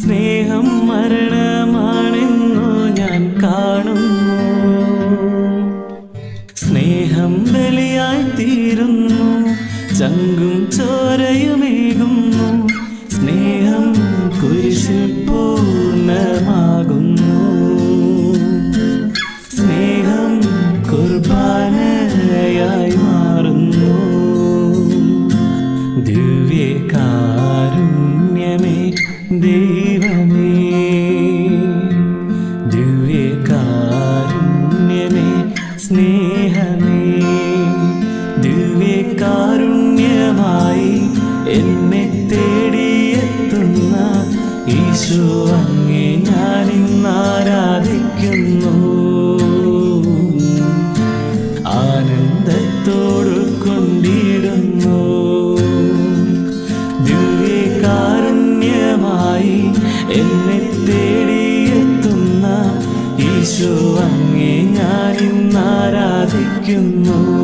സ്നേഹം മരണമാണെന്നു ഞാൻ കാണുന്നു സ്നേഹം ബലിയായി തീരുന്നു ചങ്കും ചോരയുമേകുന്നു സ്നേഹം കുരിശിൽ പൂർണ്ണമാകുന്നു സ്നേഹം കുർബാനയായി മാറുന്നു ദിവ്യകാരുണ്യമേ ദൈവമേ ദിവ്യകാരുണ്യമേ സ്നേഹമേ ദിവ്യകാരുണ്യമായി എന്നെ തേടിയെത്തുന്ന ഈശോ അങ്ങേ ഞാൻ ഇന്ന് ആരാധിക്കുന്നു ആനന്ദത്തോടു കൊണ്ടിടുന്നു ദിവ്യകാരുണ്യമായി എന്നെ തേടിയെത്തുന്ന ഈശോ അങ്ങേ ഞാൻ ഇന്ന് ആരാധിക്കുന്നു